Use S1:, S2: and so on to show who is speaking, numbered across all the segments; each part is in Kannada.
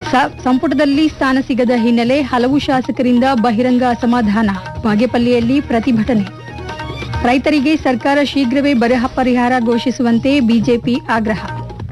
S1: ಸ- ಸಂಪುಟದಲ್ಲಿ ಸ್ಥಾನ ಸಿಗದ ಹಿನ್ನೆಲೆ ಹಲವು ಶಾಸಕರಿಂದ ಬಹಿರಂಗ ಅಸಮಾಧಾನ ಬಾಗೇಪಲ್ಲಿಯಲ್ಲಿ ಪ್ರತಿಭಟನೆ ರೈತರಿಗೆ ಸರ್ಕಾರ ಶೀಘ್ರವೇ ಬರ ಪರಿಹಾರ ಘೋಷಿಸುವಂತೆ ಬಿಜೆಪಿ ಆಗ್ರಹ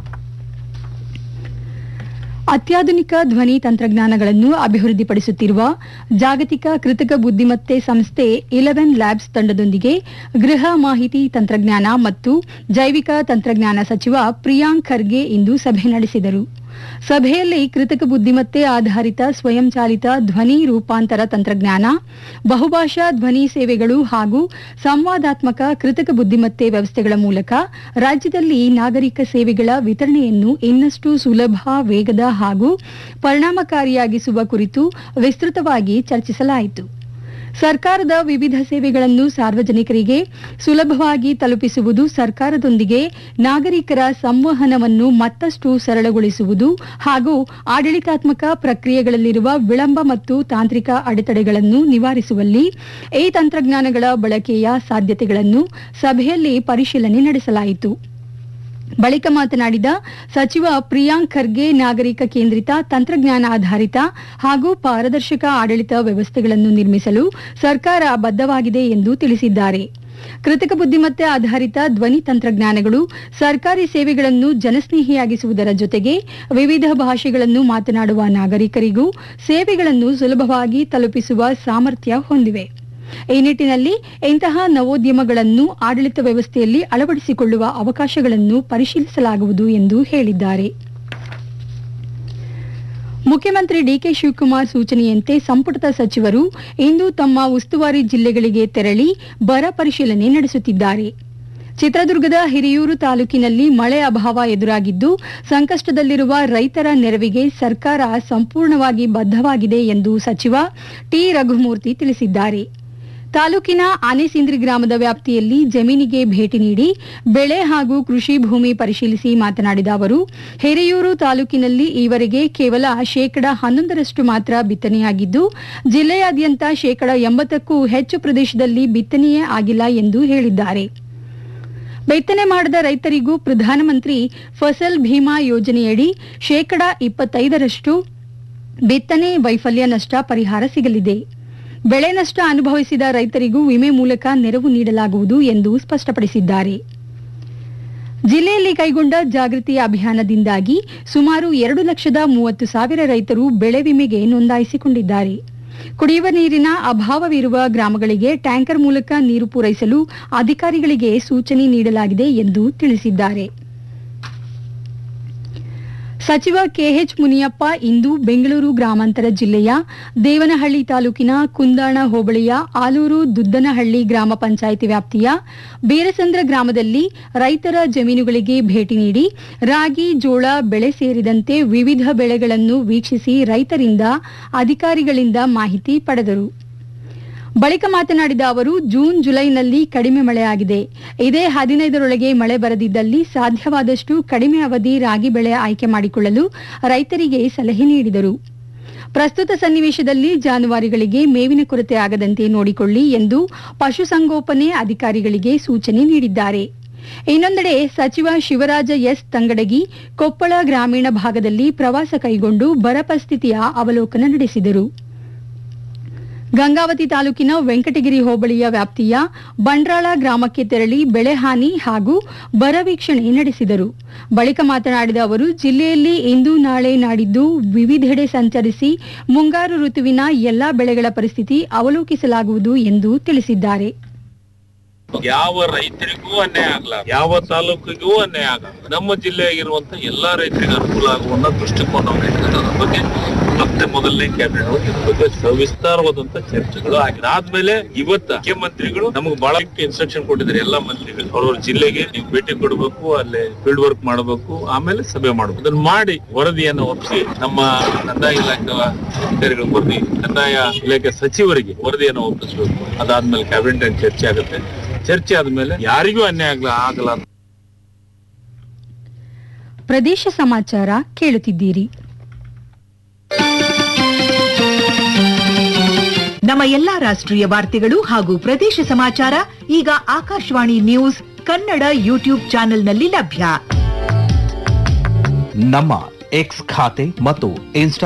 S1: ಅತ್ಯಾಧುನಿಕ ಧ್ವನಿ ತಂತ್ರಜ್ಞಾನಗಳನ್ನು ಅಭಿವೃದ್ಧಿಪಡಿಸುತ್ತಿರುವ ಜಾಗತಿಕ ಕೃತಕ ಬುದ್ಧಿಮತ್ತೆ ಸಂಸ್ಥೆ ಇಲೆವೆನ್ ಲ್ಯಾಬ್ಸ್ ತಂಡದೊಂದಿಗೆ ಗೃಹ ಮಾಹಿತಿ ತಂತ್ರಜ್ಞಾನ ಮತ್ತು ಜೈವಿಕ ತಂತ್ರಜ್ಞಾನ ಸಚಿವ ಪ್ರಿಯಾಂಕ್ ಖರ್ಗೆ ಇಂದು ಸಭೆ ನಡೆಸಿದರು ಸಭೆಯಲ್ಲಿ ಕೃತಕ ಬುದ್ಧಿಮತ್ತೆ ಆಧಾರಿತ ಸ್ವಯಂಚಾಲಿತ ಧ್ವನಿ ರೂಪಾಂತರ ತಂತ್ರಜ್ಞಾನ ಬಹುಭಾಷಾ ಧ್ವನಿ ಸೇವೆಗಳು ಹಾಗೂ ಸಂವಾದಾತ್ಮಕ ಕೃತಕ ಬುದ್ಧಿಮತ್ತೆ ವ್ಯವಸ್ಥೆಗಳ ಮೂಲಕ ರಾಜ್ಯದಲ್ಲಿ ನಾಗರಿಕ ಸೇವೆಗಳ ವಿತರಣೆಯನ್ನು ಇನ್ನಷ್ಟು ಸುಲಭ ವೇಗದ ಹಾಗೂ ಪರಿಣಾಮಕಾರಿಯಾಗಿಸುವ ಕುರಿತು ವಿಸ್ತೃತವಾಗಿ ಚರ್ಚಿಸಲಾಯಿತು ಸರ್ಕಾರದ ವಿವಿಧ ಸೇವೆಗಳನ್ನು ಸಾರ್ವಜನಿಕರಿಗೆ ಸುಲಭವಾಗಿ ತಲುಪಿಸುವುದು ಸರ್ಕಾರದೊಂದಿಗೆ ನಾಗರಿಕರ ಸಂವಹನವನ್ನು ಮತ್ತಷ್ಟು ಸರಳಗೊಳಿಸುವುದು ಹಾಗೂ ಆಡಳಿತಾತ್ಮಕ ಪ್ರಕ್ರಿಯೆಗಳಲ್ಲಿರುವ ವಿಳಂಬ ಮತ್ತು ತಾಂತ್ರಿಕ ಅಡೆತಡೆಗಳನ್ನು ನಿವಾರಿಸುವಲ್ಲಿ ಈ ತಂತ್ರಜ್ಞಾನಗಳ ಬಳಕೆಯ ಸಾಧ್ಯತೆಗಳನ್ನು ಸಭೆಯಲ್ಲಿ ಪರಿಶೀಲನೆ ನಡೆಸಲಾಯಿತು ಬಳಿಕ ಮಾತನಾಡಿದ ಸಚಿವ ಪ್ರಿಯಾಂಕ್ ಖರ್ಗೆ ನಾಗರಿಕ ಕೇಂದ್ರಿತ ತಂತ್ರಜ್ಞಾನ ಆಧಾರಿತ ಹಾಗೂ ಪಾರದರ್ಶಕ ಆಡಳಿತ ವ್ಯವಸ್ಥೆಗಳನ್ನು ನಿರ್ಮಿಸಲು ಸರ್ಕಾರ ಬದ್ಧವಾಗಿದೆ ಎಂದು ತಿಳಿಸಿದ್ದಾರೆ ಕೃತಕ ಬುದ್ಧಿಮತ್ತೆ ಆಧಾರಿತ ಧ್ವನಿ ತಂತ್ರಜ್ಞಾನಗಳು ಸರ್ಕಾರಿ ಸೇವೆಗಳನ್ನು ಜನಸ್ನೇಹಿಯಾಗಿಸುವುದರ ಜೊತೆಗೆ ವಿವಿಧ ಭಾಷೆಗಳನ್ನು ಮಾತನಾಡುವ ನಾಗರಿಕರಿಗೂ ಸೇವೆಗಳನ್ನು ಸುಲಭವಾಗಿ ತಲುಪಿಸುವ ಸಾಮರ್ಥ್ಯ ಹೊಂದಿವೆ ಈ ನಿಟ್ಟಿನಲ್ಲಿ ಇಂತಹ ನವೋದ್ಯಮಗಳನ್ನು ಆಡಳಿತ ವ್ಯವಸ್ಥೆಯಲ್ಲಿ ಅಳವಡಿಸಿಕೊಳ್ಳುವ ಅವಕಾಶಗಳನ್ನು ಪರಿಶೀಲಿಸಲಾಗುವುದು ಎಂದು ಹೇಳಿದ್ದಾರೆ ಮುಖ್ಯಮಂತ್ರಿ ಡಿಕೆ ಶಿವಕುಮಾರ್ ಸೂಚನೆಯಂತೆ ಸಂಪುಟದ ಸಚಿವರು ಇಂದು ತಮ್ಮ ಉಸ್ತುವಾರಿ ಜಿಲ್ಲೆಗಳಿಗೆ ತೆರಳಿ ಬರ ಪರಿಶೀಲನೆ ನಡೆಸುತ್ತಿದ್ದಾರೆ ಚಿತ್ರದುರ್ಗದ ಹಿರಿಯೂರು ತಾಲೂಕಿನಲ್ಲಿ ಮಳೆ ಅಭಾವ ಎದುರಾಗಿದ್ದು ಸಂಕಷ್ಟದಲ್ಲಿರುವ ರೈತರ ನೆರವಿಗೆ ಸರ್ಕಾರ ಸಂಪೂರ್ಣವಾಗಿ ಬದ್ಧವಾಗಿದೆ ಎಂದು ಸಚಿವ ಟಿ ರಘುಮೂರ್ತಿ ತಿಳಿಸಿದ್ದಾರೆ ತಾಲೂಕಿನ ಆನೆಸಿಂದ್ರಿ ಗ್ರಾಮದ ವ್ಯಾಪ್ತಿಯಲ್ಲಿ ಜಮೀನಿಗೆ ಭೇಟಿ ನೀಡಿ ಬೆಳೆ ಹಾಗೂ ಕೃಷಿ ಭೂಮಿ ಪರಿಶೀಲಿಸಿ ಮಾತನಾಡಿದ ಅವರು ಹಿರಿಯೂರು ತಾಲೂಕಿನಲ್ಲಿ ಈವರೆಗೆ ಕೇವಲ ಶೇಕಡ ಹನ್ನೊಂದರಷ್ಟು ಮಾತ್ರ ಬಿತ್ತನೆಯಾಗಿದ್ದು ಜಿಲ್ಲೆಯಾದ್ಯಂತ ಶೇಕಡ ಎಂಬತ್ತಕ್ಕೂ ಹೆಚ್ಚು ಪ್ರದೇಶದಲ್ಲಿ ಬಿತ್ತನೆಯೇ ಆಗಿಲ್ಲ ಎಂದು ಹೇಳಿದ್ದಾರೆ ಬಿತ್ತನೆ ಮಾಡದ ರೈತರಿಗೂ ಪ್ರಧಾನಮಂತ್ರಿ ಫಸಲ್ ಭೀಮಾ ಯೋಜನೆಯಡಿ ಶೇಕಡ ಇಪ್ಪತ್ತೈದರಷ್ಟು ಬಿತ್ತನೆ ವೈಫಲ್ಯ ನಷ್ಟ ಪರಿಹಾರ ಸಿಗಲಿದೆ ಬೆಳೆ ನಷ್ಟ ಅನುಭವಿಸಿದ ರೈತರಿಗೂ ವಿಮೆ ಮೂಲಕ ನೆರವು ನೀಡಲಾಗುವುದು ಎಂದು ಸ್ಪಷ್ಟಪಡಿಸಿದ್ದಾರೆ ಜಿಲ್ಲೆಯಲ್ಲಿ ಕೈಗೊಂಡ ಜಾಗೃತಿ ಅಭಿಯಾನದಿಂದಾಗಿ ಸುಮಾರು ಎರಡು ಲಕ್ಷದ ಮೂವತ್ತು ಸಾವಿರ ರೈತರು ಬೆಳೆ ವಿಮೆಗೆ ನೋಂದಾಯಿಸಿಕೊಂಡಿದ್ದಾರೆ ಕುಡಿಯುವ ನೀರಿನ ಅಭಾವವಿರುವ ಗ್ರಾಮಗಳಿಗೆ ಟ್ಯಾಂಕರ್ ಮೂಲಕ ನೀರು ಪೂರೈಸಲು ಅಧಿಕಾರಿಗಳಿಗೆ ಸೂಚನೆ ನೀಡಲಾಗಿದೆ ಎಂದು ತಿಳಿಸಿದ್ದಾರೆ ಸಚಿವ ಕೆಎಚ್ ಮುನಿಯಪ್ಪ ಇಂದು ಬೆಂಗಳೂರು ಗ್ರಾಮಾಂತರ ಜಿಲ್ಲೆಯ ದೇವನಹಳ್ಳಿ ತಾಲೂಕಿನ ಕುಂದಾಣ ಹೋಬಳಿಯ ಆಲೂರು ದುದ್ದನಹಳ್ಳಿ ಗ್ರಾಮ ಪಂಚಾಯಿತಿ ವ್ಯಾಪ್ತಿಯ ಬೀರಸಂದ್ರ ಗ್ರಾಮದಲ್ಲಿ ರೈತರ ಜಮೀನುಗಳಿಗೆ ಭೇಟಿ ನೀಡಿ ರಾಗಿ ಜೋಳ ಬೆಳೆ ಸೇರಿದಂತೆ ವಿವಿಧ ಬೆಳೆಗಳನ್ನು ವೀಕ್ಷಿಸಿ ರೈತರಿಂದ ಅಧಿಕಾರಿಗಳಿಂದ ಮಾಹಿತಿ ಪಡೆದರು ಬಳಿಕ ಮಾತನಾಡಿದ ಅವರು ಜೂನ್ ಜುಲೈನಲ್ಲಿ ಕಡಿಮೆ ಮಳೆಯಾಗಿದೆ ಇದೇ ಹದಿನೈದರೊಳಗೆ ಮಳೆ ಬರದಿದ್ದಲ್ಲಿ ಸಾಧ್ಯವಾದಷ್ಟು ಕಡಿಮೆ ಅವಧಿ ರಾಗಿ ಬೆಳೆ ಆಯ್ಕೆ ಮಾಡಿಕೊಳ್ಳಲು ರೈತರಿಗೆ ಸಲಹೆ ನೀಡಿದರು ಪ್ರಸ್ತುತ ಸನ್ನಿವೇಶದಲ್ಲಿ ಜಾನುವಾರುಗಳಿಗೆ ಮೇವಿನ ಕೊರತೆ ಆಗದಂತೆ ನೋಡಿಕೊಳ್ಳಿ ಎಂದು ಪಶುಸಂಗೋಪನೆ ಅಧಿಕಾರಿಗಳಿಗೆ ಸೂಚನೆ ನೀಡಿದ್ದಾರೆ ಇನ್ನೊಂದೆಡೆ ಸಚಿವ ಶಿವರಾಜ ಎಸ್ ತಂಗಡಗಿ ಕೊಪ್ಪಳ ಗ್ರಾಮೀಣ ಭಾಗದಲ್ಲಿ ಪ್ರವಾಸ ಕೈಗೊಂಡು ಬರ ಪರಿಸ್ಥಿತಿಯ ಅವಲೋಕನ ನಡೆಸಿದರು ಗಂಗಾವತಿ ತಾಲೂಕಿನ ವೆಂಕಟಗಿರಿ ಹೋಬಳಿಯ ವ್ಯಾಪ್ತಿಯ ಬಂಡ್ರಾಳ ಗ್ರಾಮಕ್ಕೆ ತೆರಳಿ ಬೆಳೆ ಹಾನಿ ಹಾಗೂ ಬರ ವೀಕ್ಷಣೆ ನಡೆಸಿದರು ಬಳಿಕ ಮಾತನಾಡಿದ ಅವರು ಜಿಲ್ಲೆಯಲ್ಲಿ ಇಂದು ನಾಳೆ ನಾಡಿದ್ದು ವಿವಿಧೆಡೆ ಸಂಚರಿಸಿ ಮುಂಗಾರು ಋತುವಿನ ಎಲ್ಲಾ ಬೆಳೆಗಳ ಪರಿಸ್ಥಿತಿ ಅವಲೋಕಿಸಲಾಗುವುದು ಎಂದು ತಿಳಿಸಿದ್ದಾರೆ
S2: ಯಾವ ರೈತರಿಗೂ ಅನ್ಯಾಯ ಆಗಲ್ಲ ಯಾವ ತಾಲೂಕಿಗೂ ಅನ್ಯಾಯ ಆಗಲ್ಲ ನಮ್ಮ ಜಿಲ್ಲೆಯಾಗಿರುವಂತ ಎಲ್ಲಾ ರೈತರಿಗೆ ಅನುಕೂಲ ಆಗುವಂತ ದೃಷ್ಟಿಕೋನವನ್ನು ಇಟ್ಕೊಂಡದ್ರ ಬಗ್ಗೆ ಮತ್ತೆ ಮೊದಲನೇ ಕ್ಯಾಬಿನೆಟ್ ಇದ್ರ ಬಗ್ಗೆ ಸವಿಸ್ತಾರವಾದಂತ ಚರ್ಚೆಗಳು ಆಗಿದೆ ಆದ್ಮೇಲೆ ಇವತ್ತ ಮುಖ್ಯಮಂತ್ರಿಗಳು ನಮಗೆ ಬಹಳ ಇನ್ಸ್ಟ್ರಕ್ಷನ್ ಕೊಟ್ಟಿದ್ದಾರೆ ಎಲ್ಲಾ ಮಂತ್ರಿಗಳು ಅವ್ರವ್ರ ಜಿಲ್ಲೆಗೆ ನೀವು ಭೇಟಿ ಕೊಡಬೇಕು ಅಲ್ಲೇ ಫೀಲ್ಡ್ ವರ್ಕ್ ಮಾಡಬೇಕು ಆಮೇಲೆ ಸಭೆ ಮಾಡಬೇಕು ಅದನ್ನ ಮಾಡಿ ವರದಿಯನ್ನು ಒಪ್ಪಿಸಿ ನಮ್ಮ ಕಂದಾಯ ಇಲಾಖೆ ಅಧಿಕಾರಿಗಳು ವರದಿ ಕಂದಾಯ ಇಲಾಖೆ ಸಚಿವರಿಗೆ ವರದಿಯನ್ನು ಒಪ್ಪಿಸಬೇಕು ಅದಾದ್ಮೇಲೆ ಕ್ಯಾಬಿನೆಟ್ ಚರ್ಚೆ ಆಗುತ್ತೆ ಚರ್ಚೆ ಆದ್ಮೇಲೆ ಯಾರಿಗೂ ಅನ್ಯಾಯ ಆಗಲ್ಲ ಆಗಲ್ಲ ಅಂತ
S1: ಪ್ರದೇಶ ಸಮಾಚಾರ ಕೇಳುತ್ತಿದ್ದೀರಿ
S3: ನಮ್ಮ ಎಲ್ಲಾ ರಾಷ್ಟ್ರೀಯ ವಾರ್ತೆಗಳು ಹಾಗೂ ಪ್ರದೇಶ ಸಮಾಚಾರ ಈಗ ಆಕಾಶವಾಣಿ ನ್ಯೂಸ್ ಕನ್ನಡ ಯೂಟ್ಯೂಬ್ ಚಾನೆಲ್ನಲ್ಲಿ ಲಭ್ಯ
S4: ನಮ್ಮ ಎಕ್ಸ್ ಖಾತೆ ಮತ್ತು ಇನ್ಸ್ಟಾ